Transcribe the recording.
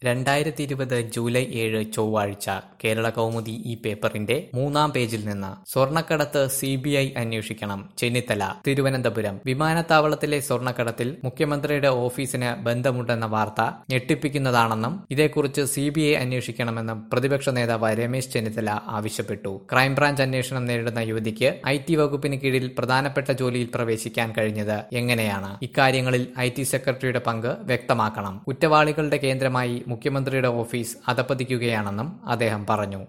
രണ്ടായിരത്തി ഇരുപത് ജൂലൈ ഏഴ് ചൊവ്വാഴ്ച കേരള കൗമുദി ഈ പേപ്പറിന്റെ മൂന്നാം പേജിൽ നിന്ന് സ്വർണ്ണക്കടത്ത് സി ബി ഐ അന്വേഷിക്കണം ചെന്നിത്തല തിരുവനന്തപുരം വിമാനത്താവളത്തിലെ സ്വർണ്ണക്കടത്തിൽ മുഖ്യമന്ത്രിയുടെ ഓഫീസിന് ബന്ധമുണ്ടെന്ന വാർത്ത ഞെട്ടിപ്പിക്കുന്നതാണെന്നും ഇതേക്കുറിച്ച് സി ബി ഐ അന്വേഷിക്കണമെന്നും പ്രതിപക്ഷ നേതാവ് രമേശ് ചെന്നിത്തല ആവശ്യപ്പെട്ടു ക്രൈംബ്രാഞ്ച് അന്വേഷണം നേരിടുന്ന യുവതിക്ക് ഐ ടി വകുപ്പിന് കീഴിൽ പ്രധാനപ്പെട്ട ജോലിയിൽ പ്രവേശിക്കാൻ കഴിഞ്ഞത് എങ്ങനെയാണ് ഇക്കാര്യങ്ങളിൽ ഐ ടി സെക്രട്ടറിയുടെ പങ്ക് വ്യക്തമാക്കണം കുറ്റവാളികളുടെ കേന്ദ്രമായി മുഖ്യമന്ത്രിയുടെ ഓഫീസ് അധപ്പതിക്കുകയാണെന്നും അദ്ദേഹം പറഞ്ഞു